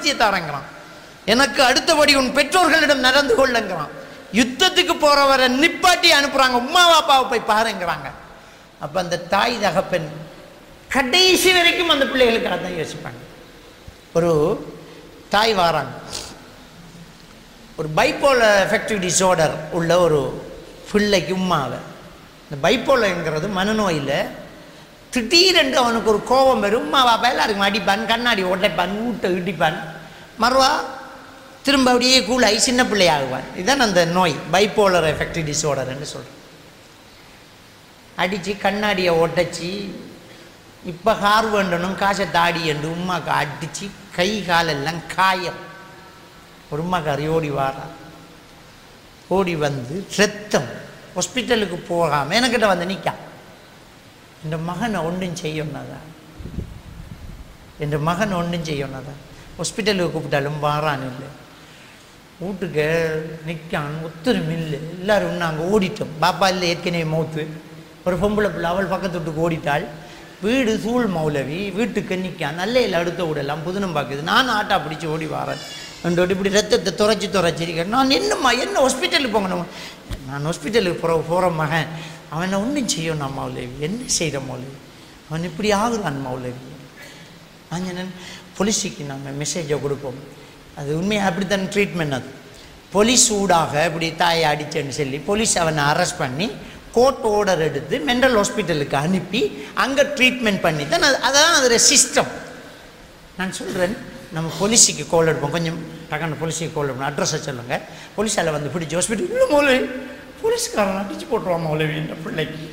வைத்திய தாரங்கிறான் எனக்கு அடுத்தபடி உன் பெற்றோர்களிடம் நடந்து கொள்ளுங்கிறான் யுத்தத்துக்கு போறவரை நிப்பாட்டி அனுப்புறாங்க உமா பாப்பாவை போய் பாருங்கிறாங்க அப்ப அந்த தாய் தகப்பன் கடைசி வரைக்கும் அந்த பிள்ளைகளுக்காக தான் யோசிப்பாங்க ஒரு தாய் வாராங்க ஒரு பைப்போலர் எஃபெக்டிவ் டிஸார்டர் உள்ள ஒரு பிள்ளைக்கு உமாவை இந்த பைப்போலங்கிறது மனநோயில் திடீரென்று அவனுக்கு ஒரு கோபம் வரும் உமா பாப்பா எல்லாருக்கும் அடிப்பான் கண்ணாடி உடைப்பான் ஊட்ட இடிப்பான் மறுவா திரும்ப அப்படியே கூலாகி சின்ன பிள்ளையாகுவான் இதுதான் அந்த நோய் பைப்போலர் எஃபெக்டிவ் டிஸார்டர்னு சொல்கிறேன் அடித்து கண்ணாடியை உடைச்சி இப்போ கார் வேண்டணும் காசை தாடி என்று உமாக்கு அடித்து கை காலெல்லாம் காயம் ஒரு உமாக்காரி ஓடி வாரா ஓடி வந்து ரத்தம் ஹாஸ்பிட்டலுக்கு போகாமல் எனக்கிட்ட வந்து நிற்கான் இந்த மகனை ஒன்றும் செய்யணுதா என் மகன் ஒன்றும் செய்யணுதா ஹாஸ்பிட்டலுக்கு கூப்பிட்டாலும் வாரான் இல்லை வீட்டுக்கு நிற்கான் ஒத்தரும் இல்லை எல்லாரும் நாங்கள் ஓடிட்டோம் பாப்பா இல்லை ஏற்கனவே மௌத்து ஒரு பொம்பளை பிள்ளை அவள் பக்கத்து வீட்டுக்கு ஓடிட்டாள் வீடு சூழ் மௌலவி வீட்டுக்கு நிற்கான் நல்ல இல்லை அடுத்த வீடெல்லாம் புதுனம் பார்க்குது நான் ஆட்டா பிடிச்சி ஓடி வாரேன் ரெண்டு இப்படி ரத்தத்தை துரைச்சி துரைச்சிருக்கேன் நான் என்னம்மா என்ன ஹாஸ்பிட்டலுக்கு போகணும் நான் ஹாஸ்பிட்டலுக்கு போகிற போகிற மகன் அவனை ஒன்றும் செய்யணும் மௌலவி என்ன செய்கிற மௌலவி அவன் இப்படி ஆகுறான் மௌலவி நான் சொன்னேன் போலீஸுக்கு நாங்கள் மெசேஜை கொடுப்போம் அது உண்மையாக அப்படித்தான் ட்ரீட்மெண்ட் அது போலீஸ் ஊடாக இப்படி தாயை அடிச்சேன்னு சொல்லி போலீஸ் அவனை அரெஸ்ட் பண்ணி கோர்ட் ஆர்டர் எடுத்து மென்டல் ஹாஸ்பிட்டலுக்கு அனுப்பி அங்கே ட்ரீட்மெண்ட் பண்ணி தான் அது அதான் அதோட சிஸ்டம் நான் சொல்கிறேன் நம்ம போலீஸுக்கு கால் எடுப்போம் கொஞ்சம் டக்குன்னு போலீஸுக்கு கால் எடுப்போம் அட்ரஸை சொல்லுங்கள் போலீஸால் வந்து பிடிச்சி ஹாஸ்பிட்டல் இல்லை மௌலவி போலீஸ்காரன் அடிச்சு போட்டுருவான் மௌலவி என்ற பிள்ளைக்கு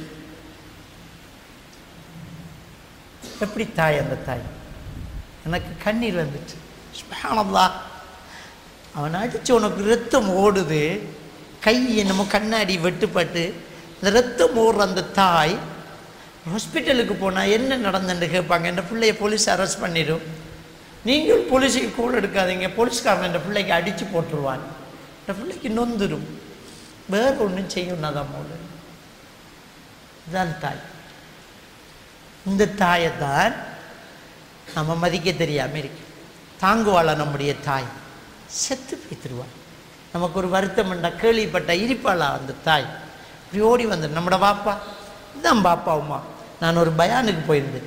எப்படி தாய் அந்த தாய் எனக்கு கண்ணீர் வந்துச்சு சுப்ஹானல்லாஹ் அவன் அடிச்சு உனக்கு ரத்தம் ஓடுது கை என்னமோ கண்ணாடி வெட்டுப்பட்டு அந்த ரத்தம் ஓடுற அந்த தாய் ஹாஸ்பிட்டலுக்கு போனால் என்ன நடந்துன்னு கேட்பாங்க இந்த பிள்ளைய போலீஸ் அரெஸ்ட் பண்ணிடும் நீங்கள் போலீஸுக்கு கோல் எடுக்காதீங்க போலீஸ்காரன் இந்த பிள்ளைக்கு அடித்து போட்டுருவான் இந்த பிள்ளைக்கு நொந்துடும் வேற ஒன்றும் செய்யணும் தான் போல இதுதான் தாய் இந்த தாயை தான் நம்ம மதிக்க தெரியாமல் இருக்கு தாங்குவாள நம்முடைய தாய் செத்து போய்த்துருவாள் நமக்கு ஒரு வருத்தம் உண்டா கேள்விப்பட்ட இரிப்பாளா அந்த தாய் இப்படி ஓடி வந்து நம்மட பாப்பா இதுதான் பாப்பா உமா நான் ஒரு பயானுக்கு போயிருந்தேன்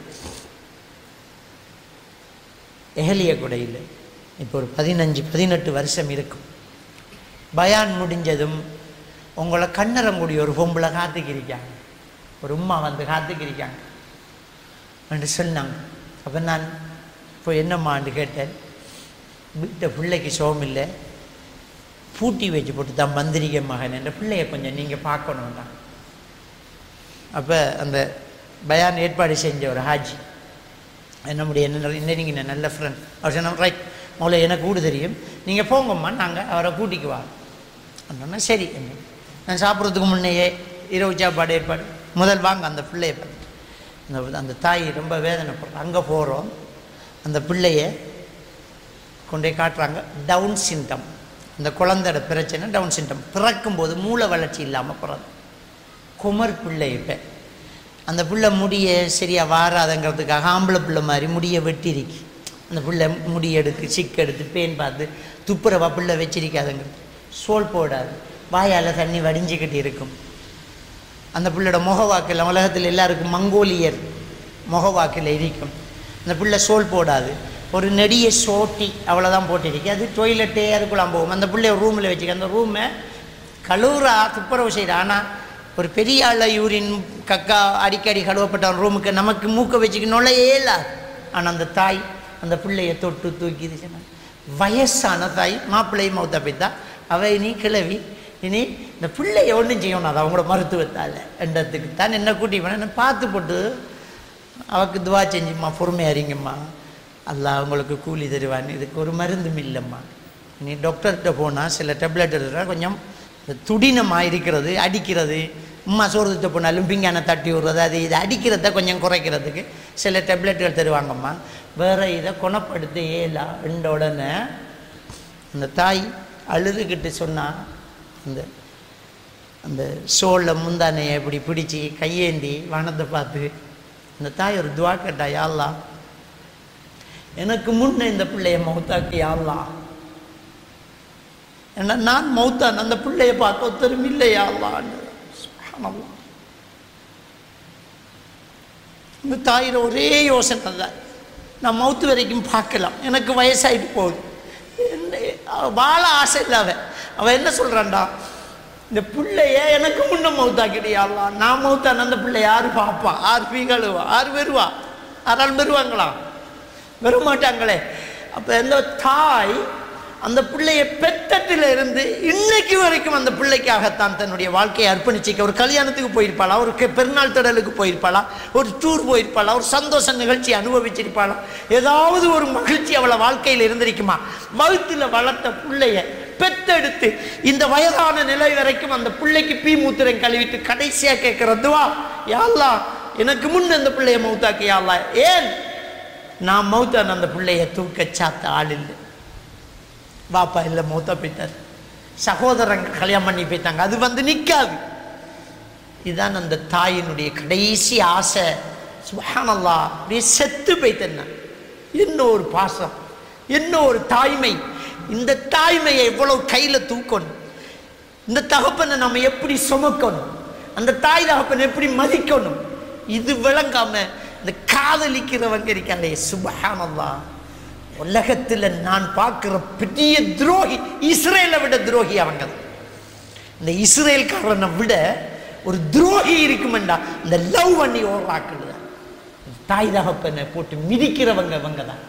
எஹலிய குடையில் இப்போ ஒரு பதினஞ்சு பதினெட்டு வருஷம் இருக்கும் பயான் முடிஞ்சதும் உங்களை கண்ணரங்குடி ஒரு பொம்பளை காத்துக்கிருக்காங்க ஒரு உம்மா வந்து காத்துக்கிருக்காங்க என்று சொன்னாங்க அப்போ நான் இப்போ என்னம்மான்னு கேட்டேன் வீட்டை பிள்ளைக்கு சோகம் இல்லை பூட்டி வச்சு போட்டு தான் மந்திரிக்க மகன் என்ற பிள்ளைய கொஞ்சம் நீங்கள் பார்க்கணும்டா அப்போ அந்த பயான் ஏற்பாடு செஞ்ச ஒரு ஹாஜி நம்முடைய என்ன இன்னைக்கு நான் நல்ல ஃப்ரெண்ட் அவர் சொன்ன ரைட் மௌல எனக்கு கூடு தெரியும் நீங்கள் போங்கம்மா நாங்கள் அவரை கூட்டிக்கு வா அப்படின்னா சரி என்ன நான் சாப்பிட்றதுக்கு முன்னையே இரவு சாப்பாடு ஏற்பாடு முதல் வாங்க அந்த பிள்ளையை பார்த்து அந்த அந்த தாய் ரொம்ப வேதனைப்படுறோம் அங்கே போகிறோம் அந்த பிள்ளைய கொண்டே காட்டுறாங்க டவுன் சிண்டம் அந்த குழந்தையோட பிரச்சனை டவுன் சிண்டம் பிறக்கும்போது மூளை வளர்ச்சி இல்லாமல் பிறகு குமர் பிள்ளை இப்போ அந்த பிள்ளை முடிய சரியாக வாராதங்கிறதுக்காக ஆம்பளை பிள்ளை மாதிரி முடியை வெட்டிருக்கு அந்த பிள்ளை முடி எடுக்கு சிக்கு எடுத்து பேன் பார்த்து துப்புரவா பிள்ளை வச்சிருக்காதுங்கிறது சோல் போடாது வாயால் தண்ணி வடிஞ்சிக்கிட்டு இருக்கும் அந்த பிள்ளையோட முகவாக்கில் உலகத்தில் எல்லாருக்கும் மங்கோலியர் முகவாக்கில் இருக்கும் அந்த பிள்ளை சோல் போடாது ஒரு நெடிய சோட்டி அவ்வளோதான் போட்டிருக்கு அது டொய்லெட்டே அதுக்குள்ளாம் போகும் அந்த பிள்ளைய ரூமில் வச்சுக்க அந்த ரூமை கழுவுறா துப்புரவு செய்கிறா ஆனால் ஒரு பெரிய ஆள யூரின் கக்கா அடிக்கடி கழுவப்பட்ட ரூமுக்கு நமக்கு மூக்க வச்சுக்க நுழையே இல்லாது ஆனால் அந்த தாய் அந்த பிள்ளைய தொட்டு தூக்கி இது சொன்னாங்க. வயசான தாய் மாப்பிள்ளை மௌத்த போய்த்தா அவ இனி கிளவி இனி இந்த பிள்ளைய ஒன்றும் செய்யணும் அது அவங்களோட மருத்துவத்தால் என்றதுக்கு தான் என்ன கூட்டி போனேன் பார்த்து போட்டு அவக்கு துவா செஞ்சும்மா பொறுமையாக இருங்கம்மா அல்லாஹ் உங்களுக்கு கூலி தருவான் இதுக்கு ஒரு மருந்தும் இல்லைம்மா நீ டாக்டர்கிட்ட போனால் சில டேப்லெட் எடுத்தா கொஞ்சம் இந்த துடினமாக இருக்கிறது அடிக்கிறது உம்மா சோறு போனாலும் பிங்கான தட்டி விடுறது அது இது அடிக்கிறத கொஞ்சம் குறைக்கிறதுக்கு சில டேப்லெட்டுகள் தருவாங்கம்மா வேறு இதை குணப்படுத்த ஏலா என்ற உடனே அந்த தாய் அழுதுகிட்டு சொன்னா அந்த அந்த சோளில் முந்தானையை இப்படி பிடிச்சி கையேந்தி வானத்தை பார்த்து அந்த தாய் ஒரு துவா கேட்டா யாழ்லா எனக்கு முன்ன இந்த பிள்ளைய மௌத்தாக்கி யாழ்லா ஏன்னா நான் மௌத்தான் அந்த பிள்ளைய பார்க்க ஒருத்தரும் இல்லையா அல்லான்னு சுப்ஹானல்லாஹ். இந்த தாயிர ஒரே யோசனை தான் நான் மௌத்து வரைக்கும் பார்க்கலாம் எனக்கு வயசாயிட்டு போகுது என்ன அவ வாழ ஆசை இல்லை அவன் அவன் என்ன சொல்கிறான்டா இந்த பிள்ளைய எனக்கு முன்ன மௌத்தாக்கிடியாளா நான் மௌத்தான் அந்த பிள்ளை யாரு பார்ப்பா ஆறு பீகளுவா ஆறு வருவா ஆறாள் வருவாங்களா வர மாட்டாங்களே அப்போ இந்த தாய் அந்த பிள்ளைய பெத்தட்டில் இருந்து இன்னைக்கு வரைக்கும் அந்த பிள்ளைக்காகத்தான் தன்னுடைய வாழ்க்கையை அர்ப்பணிச்சிக்க ஒரு கல்யாணத்துக்கு போயிருப்பாளா ஒரு கெ- பெருநாள் திடலுக்கு போயிருப்பாளா ஒரு டூர் போயிருப்பாளா ஒரு சந்தோஷ நிகழ்ச்சி அனுபவிச்சிருப்பாளா ஏதாவது ஒரு மகிழ்ச்சி அவளை வாழ்க்கையில் இருந்திருக்குமா வகுத்துல வளர்த்த பிள்ளைய பெத்தெடுத்து இந்த வயதான நிலை வரைக்கும் அந்த பிள்ளைக்கு பீ மூத்திரம் கழுவிட்டு கடைசியா கேட்கறதுவா யாழ்லா எனக்கு முன்ன அந்த பிள்ளைய மௌத்தாக்கி யாழ்லா ஏன் நான் மௌத்தான் அந்த பிள்ளைய தூக்க சாத்த ஆள் இல்லை பாப்பா இல்லை மௌத்தா போயிட்டார் சகோதரங்க கல்யாணம் பண்ணி போயிட்டாங்க அது வந்து நிற்காது இதுதான் அந்த தாயினுடைய கடைசி ஆசை சுபஹானல்லா அப்படியே செத்து போயிட்டேன்னா என்ன ஒரு பாசம் என்ன ஒரு தாய்மை இந்த தாய்மையை எவ்வளவு கையில் தூக்கணும் இந்த தகப்பனை நம்ம எப்படி சுமக்கணும் அந்த தாய் தகப்பனை எப்படி மதிக்கணும் இது விளங்காம இந்த காதலிக்கிறவங்க இருக்காங்களே சுபஹானல்லா உலகத்தில் நான் பார்க்குற பெரிய துரோகி இஸ்ரேலை விட துரோகி அவங்க தான். இந்த இஸ்ரேல்காரனை விட ஒரு துரோகி இருக்குமெண்டா இந்த லவ் பண்ணி ஓடுறாக்கள் தான் தாய் தகப்பனை போட்டு மிதிக்கிறவங்க இவங்க தான்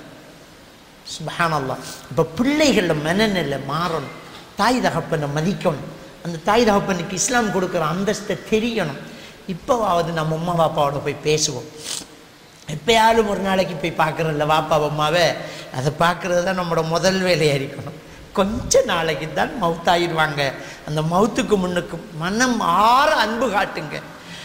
சுபஹானல்லா இப்போ பிள்ளைகள மனநிலை மாறணும் தாய் தகப்பனை மதிக்கணும் அந்த தாய் தகப்பனுக்கு இஸ்லாம் கொடுக்குற அந்தஸ்தை தெரியணும் இப்போவாவது நம்ம அம்மா பாப்பாவோட போய் பேசுவோம் எப்பயாலும் ஒரு நாளைக்கு போய் பார்க்குறோம்ல வாப்பா அம்மாவை அதை பார்க்குறது தான் நம்மளோட முதல் வேலையாக இருக்கணும் கொஞ்ச நாளைக்கு தான் மவுத்தாயிருவாங்க அந்த மவுத்துக்கு முன்னுக்கு மனம் ஆற அன்பு காட்டுங்க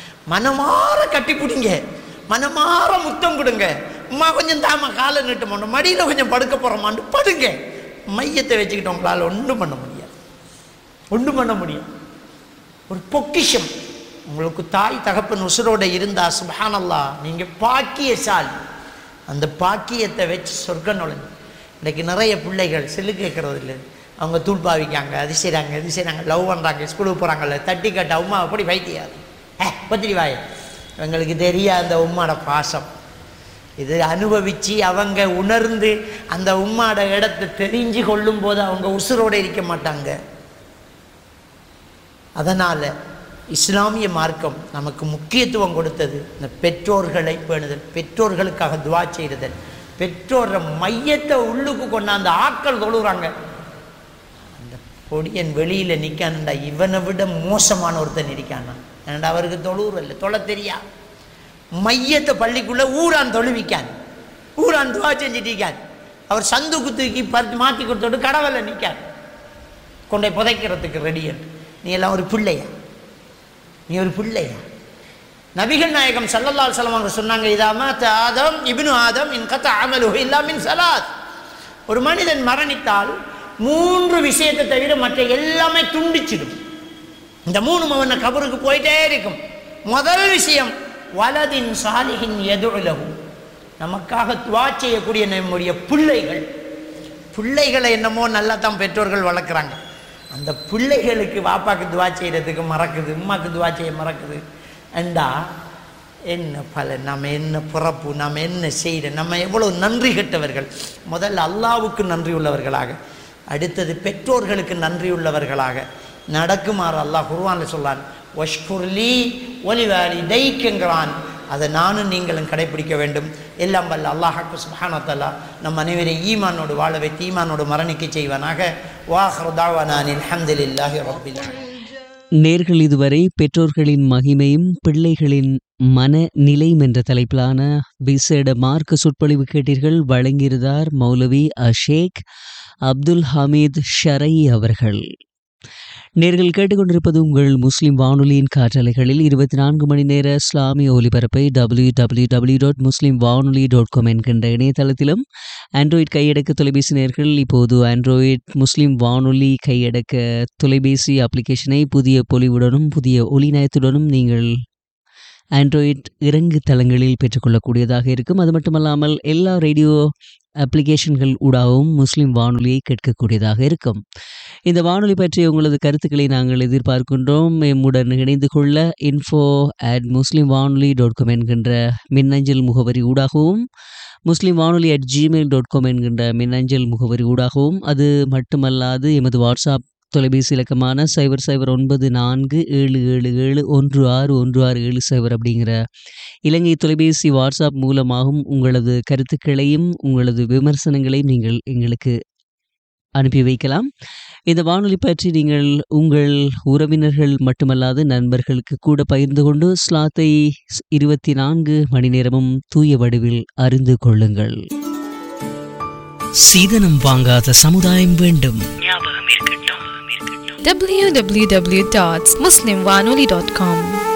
மனமாற கட்டி பிடிங்க மனமாற முத்தம் கொடுங்க அம்மா கொஞ்சம் தாமா காலை நீட்ட மாட்டோம் மடியில் கொஞ்சம் படுக்க போகிறோமான்னு படுங்க மையத்தை வச்சுக்கிட்டு உங்களால் ஒன்றும் பண்ண முடியாது ஒன்றும் பண்ண முடியும் ஒரு பொக்கிஷம் உங்களுக்கு தாய் தகப்பன் உசுரோட இருந்தா சுபஹானல்லா நீங்க பாக்கியசாலி அந்த பாக்கியத்தை வச்சு சொர்க்கம் நுழைஞ்சு இன்னைக்கு நிறைய பிள்ளைகள் செல்லு கேட்கறது இல்லை அவங்க தூள் பாவிக்காங்க அது செய்கிறாங்க இது செய்கிறாங்க லவ் பண்ணுறாங்க ஸ்கூலுக்கு போகிறாங்கல்ல தட்டி கட்ட உமா அப்படி வைத்தியாது ஏ பத்திரி வாய எங்களுக்கு தெரியாத அந்த உம்மாட பாசம் இது அனுபவித்து அவங்க உணர்ந்து அந்த உம்மாட இடத்தை தெரிஞ்சு கொள்ளும் போது அவங்க உசுரோட இருக்க மாட்டாங்க அதனால் இஸ்லாமிய மார்க்கம் நமக்கு முக்கியத்துவம் கொடுத்தது இந்த பெற்றோர்களை பேணுதல் பெற்றோர்களுக்காக துவா செய்தல் பெற்றோர மையத்தை உள்ளுக்கு கொண்டாந்து ஆட்கள் தொழுகிறாங்க அந்த பொடியன் வெளியில் நிற்கானுண்டா இவனை விட மோசமான ஒருத்தன் இருக்கானா ஏன்டா அவருக்கு தொழுவுற இல்லை தொலை தெரியா மையத்தை பள்ளிக்குள்ளே ஊரான் தொழுவிக்கான் ஊரான் துவா செஞ்சுட்டிருக்கான் அவர் சந்துக்கு தூக்கி பறித்து மாற்றி கொடுத்தோட்டு கடவுளை நிற்கான் கொண்டை புதைக்கிறதுக்கு ரெடியன் நீ எல்லாம் ஒரு பிள்ளையா நீ ஒரு பிள்ளையா நபிகள் நாயகம் சல்லல்லால் சலம் அவங்க சொன்னாங்க இதாம ஆதம் இப்னு ஆதம் இன் கத்த அமலு இல்லாமின் சலாத் ஒரு மனிதன் மரணித்தால் மூன்று விஷயத்தை தவிர மற்ற எல்லாமே துண்டிச்சிடும் இந்த மூணு அவன கபருக்கு போயிட்டே இருக்கும் முதல் விஷயம் வலதின் சாலிகின் எதுலகு நமக்காக துவா செய்யக்கூடிய நம்முடைய பிள்ளைகள் பிள்ளைகளை என்னமோ நல்லா தான் பெற்றோர்கள் வளர்க்குறாங்க அந்த பிள்ளைகளுக்கு வாப்பாக்கு துவா செய்கிறதுக்கு மறக்குது உமாக்கு துவா செய்ய மறக்குது அண்டா என்ன பலன் நம்ம என்ன பிறப்பு நம்ம என்ன செய்கிற நம்ம எவ்வளவு நன்றி கெட்டவர்கள் முதல்ல அல்லாவுக்கு நன்றி உள்ளவர்களாக அடுத்தது பெற்றோர்களுக்கு நன்றி உள்ளவர்களாக நடக்குமாறு அல்லாஹ் குர்வானில் சொல்லான் ஒஷ்குர்லி ஒலிவாலி தைக்குங்கிறான் அதை நானும் நீங்களும் கடைபிடிக்க வேண்டும் எல்லாம் வல்ல அல்லாஹாக்கு சுபானத்தல்லா நம் அனைவரை ஈமானோடு வாழ வைத்து ஈமானோடு மரணிக்க செய்வானாக வாஹ்ருதாவானில் அஹமதுல்லாஹி ரபில் நேர்கள் இதுவரை பெற்றோர்களின் மகிமையும் பிள்ளைகளின் மனநிலையும் என்ற தலைப்பிலான விசேட மார்க்க சொற்பொழிவு கேட்டீர்கள் வழங்கியிருந்தார் மௌலவி அஷேக் அப்துல் ஹமீத் ஷரை அவர்கள் நேர்கள் கேட்டுக்கொண்டிருப்பது உங்கள் முஸ்லிம் வானொலியின் காற்றலைகளில் இருபத்தி நான்கு மணி நேர இஸ்லாமிய ஒலிபரப்பை W W W dot Muslim வானொலி டாட் காம் என்கின்ற இணையதளத்திலும் ஆண்ட்ராய்ட் கையடக்க தொலைபேசி நேர்கள் இப்போது ஆண்ட்ராய்ட் முஸ்லீம் வானொலி கையடக்க தொலைபேசி அப்ளிகேஷனை புதிய பொலிவுடனும் புதிய ஒளிநயத்துடனும் நீங்கள் ஆண்ட்ராய்ட் இறங்கு தளங்களில் பெற்றுக்கொள்ளக்கூடியதாக இருக்கும் அது மட்டுமல்லாமல் எல்லா ரேடியோ அப்ளிகேஷன்கள் ஊடாகவும் முஸ்லிம் வானொலியை கேட்கக்கூடியதாக இருக்கும் இந்த வானொலி பற்றிய உங்களது கருத்துக்களை நாங்கள் எதிர்பார்க்கின்றோம் எம்முடன் இணைந்து கொள்ள இன்ஃபோ அட் முஸ்லிம் வானொலி டாட் காம் என்கின்ற மின்னஞ்சல் முகவரி ஊடாகவும் முஸ்லிம் வானொலி அட் ஜிமெயில் டாட் காம் என்கின்ற மின்னஞ்சல் முகவரி ஊடாகவும் அது மட்டுமல்லாது எமது வாட்ஸ்அப் தொலைபேசி இலக்கமான சைபர் சைபர் ஒன்பது நான்கு ஏழு ஏழு ஏழு ஒன்று ஆறு ஒன்று ஆறு ஏழு சைபர் அப்படிங்கிற இலங்கை தொலைபேசி வாட்ஸ்அப் மூலமாகவும் உங்களது கருத்துக்களையும் உங்களது விமர்சனங்களையும் நீங்கள் எங்களுக்கு அனுப்பி வைக்கலாம் இந்த வானொலி பற்றி நீங்கள் உங்கள் உறவினர்கள் மட்டுமல்லாது நண்பர்களுக்கு கூட பகிர்ந்து கொண்டு ஸ்லாத்தை இருபத்தி நான்கு மணி நேரமும் தூய வடிவில் அறிந்து கொள்ளுங்கள் சீதனம் வாங்காத சமுதாயம் வேண்டும் www.muslimwanoli.com